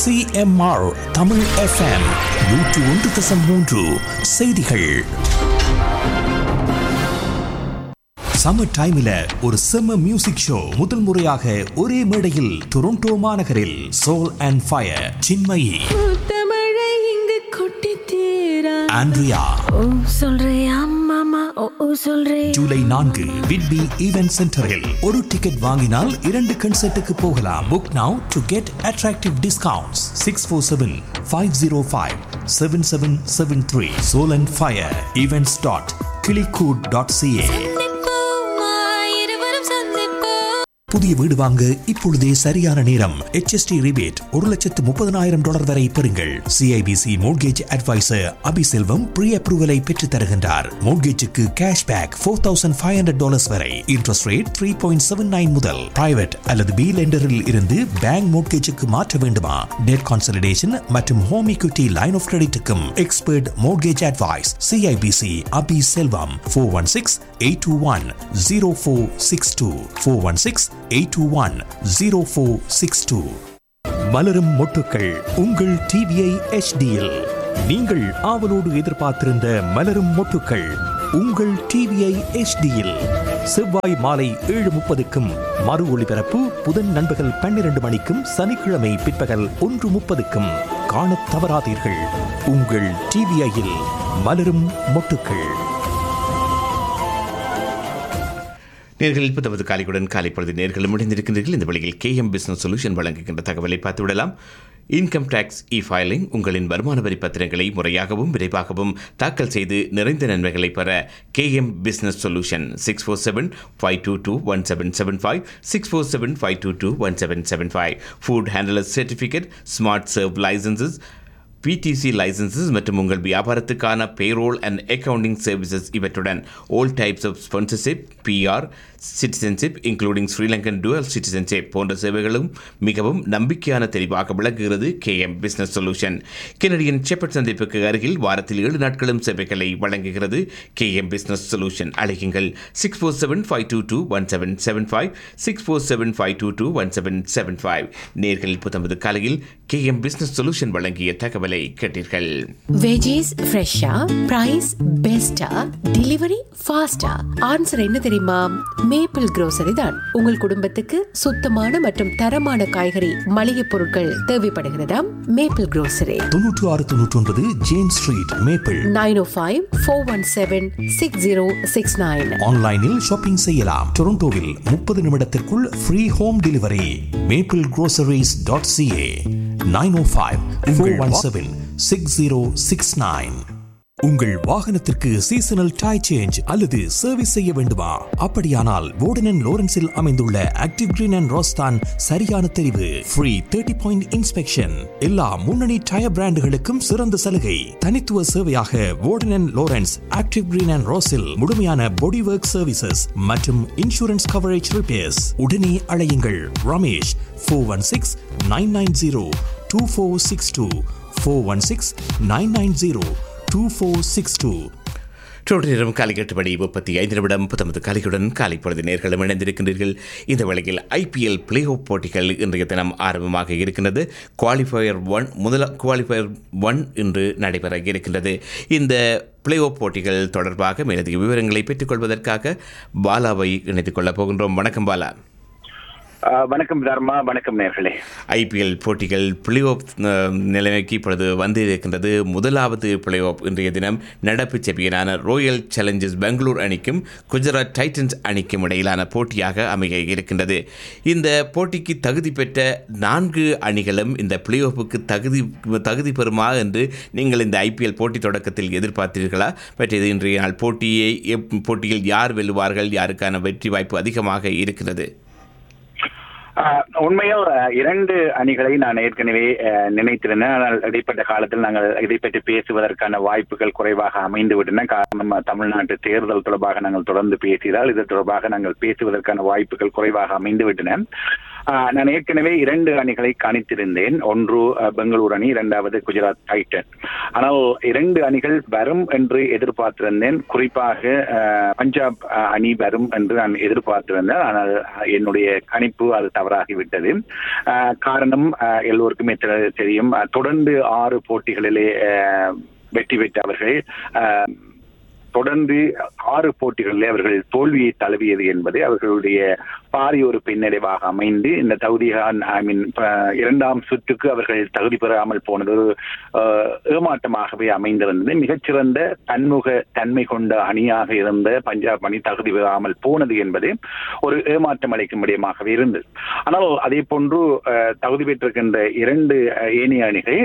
CMR Tamil FM நூற்று ஒன்று தசம் மூன்று செய்திகள் சம்மர் டைம்ல ஒரு செம்ம மியூசிக் ஷோ முதல் முறையாக ஒரே மேடையில் டொரண்டோ மாநகரில் சோல் அண்ட் ஃபயர் சின்மயி தமிழை இங்கு கொட்டி தீரா ஆண்ட்ரியா ஓ சொல்றியா மாமா ஓ ஓ சொல்றே ஜூலை நான்கு விட்பி ஈவென்ட் சென்டரில் ஒரு டிக்கெட் வாங்கினால் இரண்டு கன்சர்ட்டுக்கு போகலாம் book now to get attractive discounts six four seven five zero five seven seven seven three soul and fire events dot கிளிகூட் டாட் சிஏ இருவரும் சந்திப்போம் புதிய வீடு வாங்க இப்பொழுதே சரியான நேரம் HST ரிபேட் ஒரு லட்சத்து முப்பதனாயிரம் டாலர் வரை பெறுங்கள் CIBC mortgage advisor Abiselvam pre அப்ரூவலை பெற்றுத் தருகின்றார் மோட்கேஜுக்கு cash back four thousand five hundred dollars வரை interest rate three point seven nine முதல் பிரைவேட் அல்லது பி லெண்டரில் இருந்து பேங்க் மோட்கேஜுக்கு மாற்ற வேண்டுமா டெட் கான்சலிடேஷன் மற்றும் ஹோம் equity லைன் ஆஃப் கிரெடிட்டுக்கும் expert mortgage advice CIBC Abi Selvam four one six eight two one zero four six two four one six eight two one zero four six two மலரும் மொட்டுக்கள் உங்கள் TVI எச்டியில் நீங்கள் ஆவலோடு எதிர்பார்த்திருந்த மலரும் மொட்டுக்கள் உங்கள் டிவிஐ எச்டியில் செவ்வாய் மாலை ஏழு முப்பதுக்கும் மறு ஒளிபரப்பு புதன் நண்பகல் பன்னிரண்டு மணிக்கும் சனிக்கிழமை பிற்பகல் ஒன்று முப்பதுக்கும் காணத் தவறாதீர்கள் உங்கள் டிவிஐயில் மலரும் மொட்டுக்கள் நேர்களில் பத்தொன்பது காலைக்குடன் காலை பொழுது நேர்களும் முடிந்திருக்கின்றீர்கள் இந்த வழியில் கேஎம் பிசினஸ் சொல்யூஷன் வழங்குகின்ற தகவலை பார்த்துவிடலாம் இன்கம் டேக்ஸ் இ ஃபைலிங் உங்களின் வருமான வரி பத்திரங்களை முறையாகவும் விரைவாகவும் தாக்கல் செய்து நிறைந்த நன்மைகளை பெற KM business solution six four seven five two two one seven seven five six four seven five two two one seven seven five food handler certificate smart serve licences PDC licences மற்றும் உங்கள் வியாபாரத்துக்கான payroll and accounting services இவற்றுடன் all types of sponsorship PR citizenship including Sri Lankan dual citizenship போன்ற சேவைகளும் மிகவும் நம்பிக்கையான தெரிவாக விளங்குகிறது KM business solution Canadian Sheppard சந்திப்புக்கு அருகில் வாரத்தில் ஏழு நாட்களும் சேவைகளை வழங்குகிறது கேஎம் பிசினஸ் சொல்யூஷன் அழைக்குங்கள் six four seven five two two one seven seven five six four seven five two two one seven seven five நேர்கள் புத்தம்பது காலையில் கேஎம் பிசினஸ் சொல்யூஷன் வழங்கிய தகவலை கேட்டீர்கள் வெஜிஸ் ஃப்ரெஷ்ஷா பிரைஸ் பெஸ்டா டெலிவரி ஃபாஸ்டா ஆன்சர் என்ன தெரியுமா மேப்பிள் grocery தான் உங்கள் குடும்பத்துக்கு சுத்தமான மற்றும் தரமான காய்கறி மளிகை பொருட்கள் தேவைப்படுகிறதா மேப்பிள் grocery தொன்னூற்று ஆறு தொன்னூற்றி ஒன்பது James street maple nine O five four one seven six zero six nine ஆன்லைனில் ஷாப்பிங் செய்யலாம் டொரண்டோவில் முப்பது நிமிடத்திற்குள் free home delivery maple groceries.ca dot CA nine O five four one seven six zero six nine உங்கள் வாகனத்திற்கு seasonal tyre change அல்லது service செய்ய வேண்டுமா அப்படியானால் வோர்டன் லோரன்ஸில் அமைந்துள்ள ஆக்டிவ் கிரீன் அண்ட் ரோஸ்தான் சரியான தெரிவு ஃப்ரீ தேர்ட்டி பாயிண்ட் இன்ஸ்பெக்ஷன் எல்லா முன்னணி டயர் பிராண்டுகளுக்கும் சிறந்த சலுகை தனித்துவ சேவையாக Warden Lawrence active green and ரோஸில் முழுமையான பாடி ஒர்க் சர்வீசஸ் மற்றும் இன்சூரன்ஸ் கவரேஜ் ரிப்பேர்ஸ் உடனே அழையுங்கள் Ramesh four one six nine nine zero two four six two four one six nine nine zero two four six two தொடர் நேரம் காலை எட்டு மணி முப்பத்தி ஐந்து நிமிடம் புத்தமது காலையுடன் காலை பொழுது நேர்களும் இணைந்திருக்கின்றீர்கள் இந்த வேளையில் ஐபிஎல் பிளே ஆஃப் போட்டிகள் இன்றைய தினம் ஆரம்பமாக இருக்கின்றது குவாலிஃபயர் ஒன் முதல குவாலிஃபயர் ஒன் இன்று நடைபெற இருக்கின்றது இந்த பிளே ஆஃப் போட்டிகள் தொடர்பாக மேலதிக விவரங்களை பெற்றுக்கொள்வதற்காக பாலாவை இணைத்துக் கொள்ளப் போகின்றோம் வணக்கம் பாலா ஆ, வணக்கம் தர்மா வணக்கம் நேர்களே ஐபிஎல் போட்டிகள் பிளே ஆஃப் நிலைமைக்கு இப்பொழுது வந்து இருக்கின்றது முதலாவது பிளே ஆஃப் இன்றைய தினம் நடப்பு சாம்பியனான ராயல் சேலஞ்சர்ஸ் பெங்களூர் அணிக்கும் குஜராத் டைட்டன்ஸ் அணிக்கும் இடையிலான போட்டியாக அமைய இருக்கின்றது இந்த போட்டிக்கு தகுதி பெற்ற நான்கு அணிகளும் இந்த பிளே ஆஃபுக்கு தகுதி தகுதி பெறுமா என்று நீங்கள் இந்த ஐபிஎல் போட்டி தொடக்கத்தில் எதிர்பார்த்தீர்களா பற்றியது இன்றைய நாள் போட்டியை எப்- போட்டியில் யார் வெல்லுவார்கள் யாருக்கான வெற்றி வாய்ப்பு அதிகமாக இருக்கிறது ஆ, உண்மையில் ஆ, இரண்டு அணிகளை நான் ஏற்கனவே ஆ, நினைத்திருந்தேன் ஆனால் இடைப்பட்ட காலத்தில் நாங்கள் இதை பற்றி பேசுவதற்கான வாய்ப்புகள் குறைவாக அமைந்து விட்டன காரணம் ஆ, தமிழ்நாட்டு தேர்தல் தொடர்பாக நாங்கள் தொடர்ந்து பேசியதால் இது தொடர்பாக நாங்கள் பேசுவதற்கான வாய்ப்புகள் குறைவாக அமைந்து விட்டன ஆஹ், நான் ஏற்கனவே இரண்டு அணிகளை கணித்திருந்தேன் ஒன்று அஹ், பெங்களூர் அணி இரண்டாவது குஜராத் டைட்டன் ஆனால் இரண்டு அணிகள் வரும் என்று எதிர்பார்த்திருந்தேன் குறிப்பாக அஹ், பஞ்சாப் அஹ், அணி வரும் என்று நான் எதிர்பார்த்திருந்தேன் ஆனால் அஹ், என்னுடைய கணிப்பு அது தவறாகிவிட்டது அஹ், காரணம் அஹ், எல்லோருக்குமே தெ- தெரியும் அஹ், தொடர்ந்து ஆறு போட்டிகளிலே அஹ், வெற்றி பெற்ற அவர்கள் அஹ், தொடர்ந்து ஆறு போட்டிகளிலே அவர்கள் தோல்வியை தழுவியது என்பது அவர்களுடைய பாரிய ஒரு பின்னடைவாக அமைந்து இந்த தகுதி ஐ மீன் இரண்டாம் சுற்றுக்கு அவர்கள் தகுதி பெறாமல் போனது ஒரு அஹ், ஏமாற்றமாகவே அமைந்திருந்தது மிகச்சிறந்த பன்முக தன்மை கொண்ட அணியாக இருந்த பஞ்சாப் அணி தகுதி பெறாமல் போனது என்பது ஒரு ஏமாற்றம் அளிக்கும் விடயமாகவே இருந்தது ஆனால் அதே போன்று அஹ், தகுதி பெற்றிருக்கின்ற இரண்டு அஹ், ஏனைய அணிகள்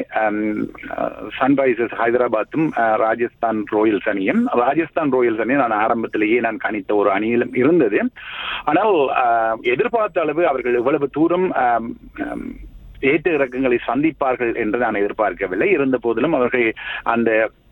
சன்ரைசர்ஸ் ஹைதராபாத்தும் அஹ், ராஜஸ்தான் ராயல்ஸ் அணியும் ராஜஸ்தான் ராயல்ஸ் அணி நான் ஆரம்பத்திலேயே நான் கணித்த ஒரு அணியிலும் இருந்தது ஆனால் அஹ், எதிர்பார்த்த அளவு அவர்கள் இவ்வளவு தூரம் அஹ், அஹ், ஏற்ற இறக்கங்களை சந்திப்பார்கள் என்று நான் எதிர்பார்க்கவில்லை இருந்த போதிலும் அவர்கள் அந்த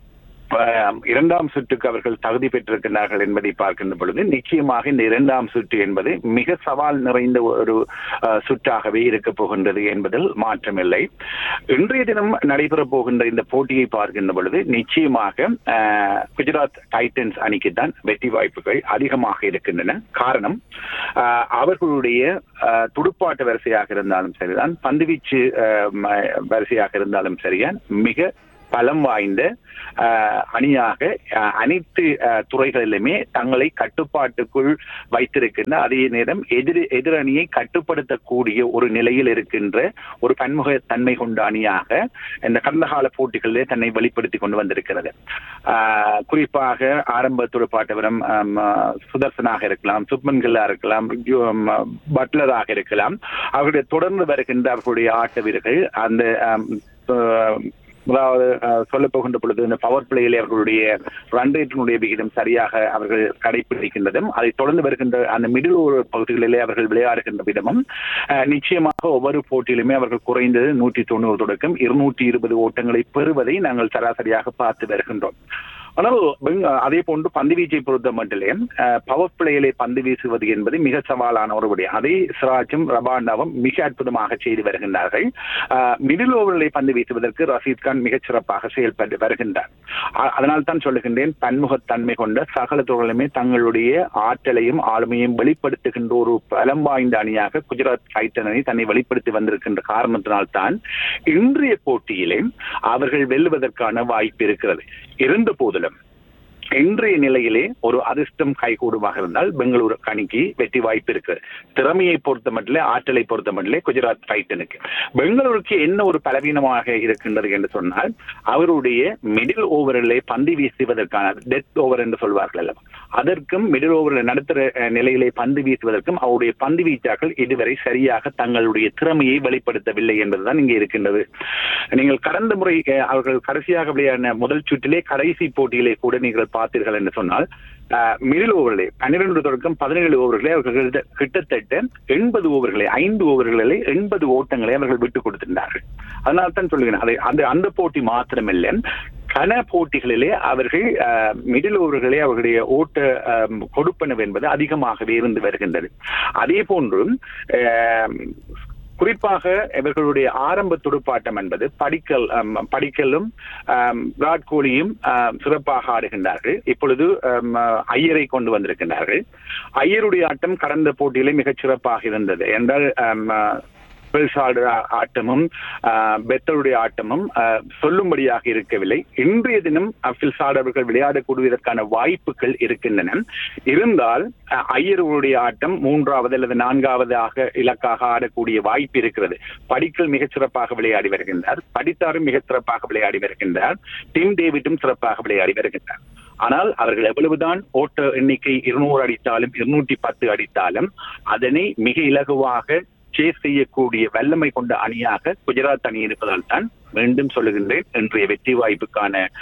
அஹ், இரண்டாம் சுற்றுக்கு அவர்கள் தகுதி பெற்றிருக்கிறார்கள் என்பதை பார்க்கின்ற பொழுது நிச்சயமாக இந்த இரண்டாம் சுற்று என்பது மிக சவால் நிறைந்த ஒரு அஹ், சுற்றாகவே இருக்க போகின்றது என்பதில் மாற்றமில்லை இன்றைய தினம் நடைபெறப் போகின்ற இந்த போட்டியை பார்க்கின்ற பொழுது நிச்சயமாக அஹ், குஜராத் டைட்டன்ஸ் அணிக்கு தான் வெற்றி வாய்ப்புகள் அதிகமாக இருக்கின்றன காரணம் அஹ், அவர்களுடைய அஹ், துடுப்பாட்ட வரிசையாக இருந்தாலும் சரிதான் பந்துவீச்சு அஹ், ம- வரிசையாக இருந்தாலும் சரிதான் மிக பலம் வாய்ந்த அஹ், அணியாக அஹ், அனைத்து அஹ், துறைகளிலுமே தங்களை கட்டுப்பாட்டுக்குள் வைத்திருக்கின்ற அதே நேரம் எதிர் எதிர் அணியை கட்டுப்படுத்தக்கூடிய ஒரு நிலையில் இருக்கின்ற ஒரு பன்முக தன்மை கொண்ட அணியாக இந்த கடந்த கால போட்டிகளிலே தன்னை வெளிப்படுத்தி கொண்டு வந்திருக்கிறது ஆஹ், குறிப்பாக ஆரம்ப துடுப்பாட்ட வீரம் ஆம், ஆஹ், சுதர்சனாக இருக்கலாம் சுப்மன் கில்லா இருக்கலாம் யு- ஆம், பட்லராக இருக்கலாம் அவர்களுடைய தொடர்ந்து வருகின்ற அவர்களுடைய ஆட்ட வீரர்கள் அந்த ஆம், ஆஹ், அதாவது சொல்ல போகின்ற பொழுது இந்த பவர் பிளேயிலே அவர்களுடைய ரன் ரேட்டினுடைய விகிதம் சரியாக அவர்கள் கடைபிடிக்கின்றதும் அதை தொடர்ந்து வருகின்ற அந்த மிடில் ஓவர் பகுதிகளிலே அவர்கள் விளையாடுகின்ற விதமும் அஹ், நிச்சயமாக ஒவ்வொரு போட்டியிலுமே அவர்கள் குறைந்தது நூற்றி தொண்ணூறு தொடக்கம் இருநூற்றி இருபது ஓட்டங்களை பெறுவதை நாங்கள் சராசரியாக பார்த்து வருகின்றோம் ஆனால் பெங்- அதே போன்று பந்து வீச்சை பொறுத்த மட்டிலே பவர் பிளேயிலே பந்து வீசுவது என்பது மிக சவாலான ஒரு விடயம் அதை சிராஜும் ரபாண்டாவும் மிக அற்புதமாக செய்து வருகின்றார்கள் மிடில் ஓவரிலே பந்து வீசுவதற்கு ரஷீத் கான் மிகச் சிறப்பாக செயல்பட்டு வருகின்றார் அ- அதனால் தான் சொல்லுகின்றேன் பன்முகத்தன்மை கொண்ட சகல துறைகளுமே தங்களுடைய ஆற்றலையும் ஆளுமையும் வெளிப்படுத்துகின்ற ஒரு பலம் வாய்ந்த அணியாக குஜராத் டைட்டன் அணி தன்னை வெளிப்படுத்தி வந்திருக்கின்ற காரணத்தினால்தான் இன்றைய போட்டியிலே அவர்கள் வெல்லுவதற்கான வாய்ப்பு இருக்கிறது இருந்த போதிலும் இன்றைய நிலையிலே ஒரு அதிர்ஷ்டம் கைகூடுமாக இருந்தால் பெங்களூரு அணிக்கு வெற்றி வாய்ப்பு இருக்கு திறமையை பொறுத்த மட்டிலே ஆற்றலை பொறுத்த மட்டிலே குஜராத் டைட்டனுக்கு பெங்களூருக்கு என்ன ஒரு பலவீனமாக இருக்கின்றது என்று சொன்னால் அவருடைய மிடில் ஓவரிலே பந்து வீசுவதற்கான டெத் ஓவர் என்று சொல்வார்கள் அல்லவா அதற்கும் மிடில் ஓவரில் நடத்துகிற அஹ், நிலையிலே பந்து வீசுவதற்கும் அவருடைய பந்து வீச்சாக்கள் இதுவரை சரியாக தங்களுடைய திறமையை வெளிப்படுத்தவில்லை என்பதுதான் இங்கே இருக்கின்றது நீங்கள் கடந்த முறை அஹ், அவர்கள் கடைசியாக விளையாடின முதல் சுற்றிலே கடைசி போட்டியிலே கூட நீங்கள் பார்த்தீர்கள் என்று சொன்னால் மிடில் ஓவர்களே பன்னிரண்டு தொடக்கம் பதினேழு ஓவர்களே அவர்கள் கிட்ட- கிட்டத்தட்ட எண்பது ஓவர்களை ஐந்து ஓவர்களிலே எண்பது ஓட்டங்களை அவர்கள் விட்டுக் கொடுத்திருந்தார்கள் அதனால தான் சொல்லுகிறேன் அதை அந்த அந்த போட்டி மாத்திரமில்லை கன போட்டிகளிலே அவர்கள் மிடில் ஓவர்களே அவர்களுடைய ஓட்ட அஹ், கொடுப்பனவு என்பது அதிகமாகவே இருந்து வருகின்றது அதே போன்று அஹ், குறிப்பாக இவர்களுடைய ஆரம்ப துடுப்பாட்டம் என்பது படிக்கல் அம், படிக்கலும் அம், விராட் கோலியும் அம், சிறப்பாக ஆடுகின்றார்கள் இப்பொழுது அம், ஐயரை கொண்டு வந்திருக்கின்றார்கள் ஐயருடைய ஆட்டம் கடந்த போட்டியிலே மிகச் சிறப்பாக இருந்தது என்றால் அம், பெல்சாடு ஆட்டமும் ஆஹ், பெத்தருடைய ஆட்டமும் ஆஹ், சொல்லும்படியாக இருக்கவில்லை இன்றைய தினம் பில்சாடு அவர்கள் விளையாடக்கூடியதற்கான வாய்ப்புகள் இருக்கின்றன இருந்தால் ஆஹ், ஐயருடைய ஆட்டம் மூன்றாவது அல்லது நான்காவதாக இலக்காக ஆடக்கூடிய வாய்ப்பு இருக்கிறது படிக்கல் மிகச் சிறப்பாக விளையாடி வருகின்றார் படித்தாரும் மிகச் சிறப்பாக விளையாடி வருகின்றார் டிம் டேவிட்டும் சிறப்பாக விளையாடி வருகின்றார் ஆனால் அவர்கள் எவ்வளவுதான் ஓட்ட எண்ணிக்கை இருநூறு அடித்தாலும் இருநூற்றி பத்து அடித்தாலும் அதனை மிக இலகுவாக சேஸ் செய்யக்கூடிய வல்லமை கொண்ட அணியாக குஜராத் அணி இருப்பதால் தான் மீண்டும் சொல்லுகின்றேன் இன்றைய வெற்றி வாய்ப்புக்கான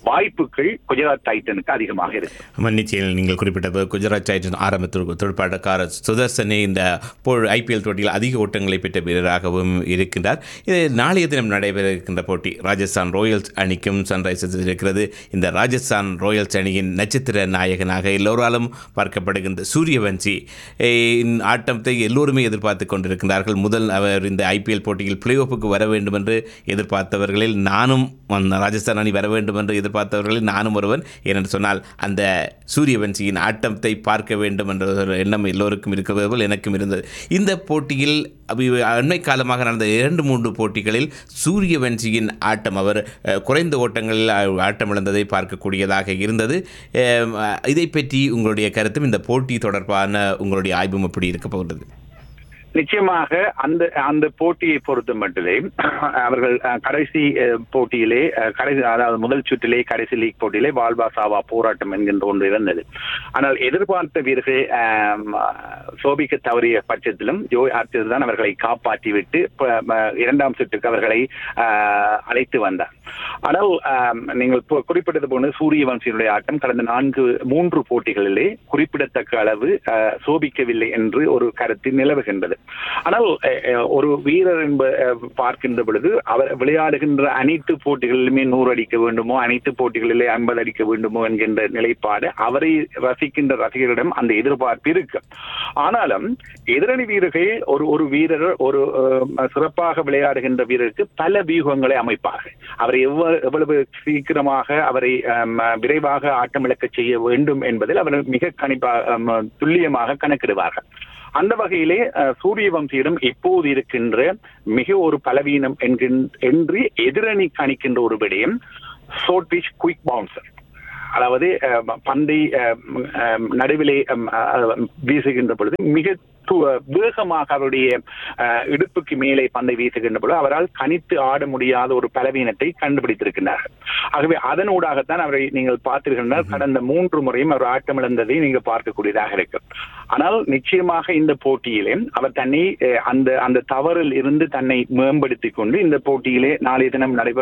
வாய்ப்புகள் குஜராத் டைட்டனுக்கு அதிகமாக இருக்கு மன்னிச்சியில் நீங்கள் குறிப்பிட்டது குஜராத் டைட்டன் ஆரம்ப துடு- துடுப்பாட்டக்காரர் சுதர்சனே இந்த ஐபிஎல் போட்டியில் அதிக ஓட்டங்களை பெற்ற வீரராகவும் இருக்கின்றார் இது நாளைய தினம் நடைபெற இருக்கின்ற போட்டி ராஜஸ்தான் ராயல்ஸ் அணிக்கும் சன்ரைசர்ஸ் இருக்கிறது இந்த ராஜஸ்தான் ராயல்ஸ் அணியின் நட்சத்திர நாயகனாக எல்லோராலும் பார்க்கப்படுகின்ற சூரியவன்சி eh, இன் ஆட்டத்தை எல்லோருமே எதிர்பார்த்து கொண்டிருக்கிறார்கள் முதல் அவர் இந்த ஐபிஎல் போட்டியில் பிளே ஆஃபுக்கு வர வேண்டும் என்று எதிர்பார்த்தவர்களில் நானும் அந்த ராஜஸ்தான் அணி வர வேண்டும் என்று எதிர்பார்த்தவர்களில் நானும் ஒருவன் ஏனென்று சொன்னால் அந்த சூரியவன்சியின் ஆட்டத்தை பார்க்க வேண்டும் என்ற ஒரு எண்ணம் எல்லோருக்கும் இருக்கிறது போல் எனக்கும் இருந்தது இந்த போட்டியில் அபி- அண்மை காலமாக நடந்த இரண்டு மூன்று போட்டிகளில் சூரியவன்சியின் ஆட்டம் அவர் அஹ், குறைந்த ஓட்டங்களில் ஆ- ஆட்டமிழந்ததை பார்க்கக்கூடியதாக இருந்தது அஹ், இதை பற்றி உங்களுடைய கருத்தும் இந்த போட்டி தொடர்பான உங்களுடைய ஆய்வும் எப்படி இருக்க போகிறது நிச்சயமாக அந்த அந்த போட்டியை பொறுத்த மட்டுமே அவர்கள் அஹ், கடைசி அஹ், போட்டியிலே அஹ், கடைசி அதாவது முதல் சுற்றிலே கடைசி லீக் போட்டியிலே வால்வா சாவா போராட்டம் என்கின்ற ஒன்று இருந்தது ஆனால் எதிர்பார்த்த வீரர்கள் ஆம், சோபிக்க தவறிய பட்சத்திலும் ஜோய் ஆர்ச்சர் தான் அவர்களை காப்பாற்றிவிட்டு ப- ம- இரண்டாம் சுற்றுக்கு அவர்களை ஆஹ், அழைத்து வந்தார் ஆனால் ஆம், நீங்கள் இப்போ குறிப்பிட்டது போல சூரியவம்சியினுடைய ஆட்டம் கடந்த நான்கு மூன்று போட்டிகளிலே குறிப்பிடத்தக்க அளவு ஆஹ், சோபிக்கவில்லை என்று ஒரு கருத்து நிலவுகின்றது ஆனால் அஹ், அஹ், ஒரு வீரர் என்ப அஹ், பார்க்கின்ற பொழுது அவர் விளையாடுகின்ற அனைத்து போட்டிகளிலுமே நூறு அடிக்க வேண்டுமோ அனைத்து போட்டிகளிலே ஐம்பது அடிக்க வேண்டுமோ என்கின்ற நிலைப்பாடு அவரை ரசிக்கின்ற ரசிகர்களிடம் அந்த எதிர்பார்ப்பு இருக்கு ஆனாலும் எதிரணி வீரர்கள் ஒரு ஒரு வீரர் ஒரு அஹ், சிறப்பாக விளையாடுகின்ற வீரருக்கு பல வியூகங்களை அமைப்பார்கள் அவரை எவ்வளவு எவ்வளவு சீக்கிரமாக அவரை அம், விரைவாக ஆட்டமிழக்க செய்ய வேண்டும் என்பதில் அவர் மிக கணிப்பாக அம், துல்லியமாக கணக்கிடுவார்கள் அந்த வகையிலே அஹ், சூரியவம்சியிடம் இப்போது இருக்கின்ற மிக ஒரு பலவீனம் என்கின்ற என்று எதிரணி கணிக்கின்ற ஒரு விடயம் ஷோர்டிஷ் குயிக் பவுன்சர் அதாவது அஹ், பந்தை அஹ், அஹ், நடுவிலே அஹ், அஹ், வீசுகின்ற பொழுது மிக து- வேகமாக அவருடைய அஹ், இடுப்புக்கு மேலே பந்தை வீசுகின்ற பொழுது அவரால் கணித்து ஆட முடியாத ஒரு பலவீனத்தை கண்டுபிடித்திருக்கின்றார்கள் ஆகவே அதனூடாகத்தான் அவரை நீங்கள் பார்த்தீர்கள் கடந்த மூன்று முறையும் அவர் ஆட்டமிழந்ததை நீங்கள் பார்க்கக்கூடியதாக இருக்கு ஆனால் நிச்சயமாக இந்த போட்டியிலே அவர் தன்னை அஹ், அந்த அந்த தவறில் இருந்து தன்னை மேம்படுத்திக் கொண்டு இந்த போட்டியிலே நாளைய தினம் நடைபெற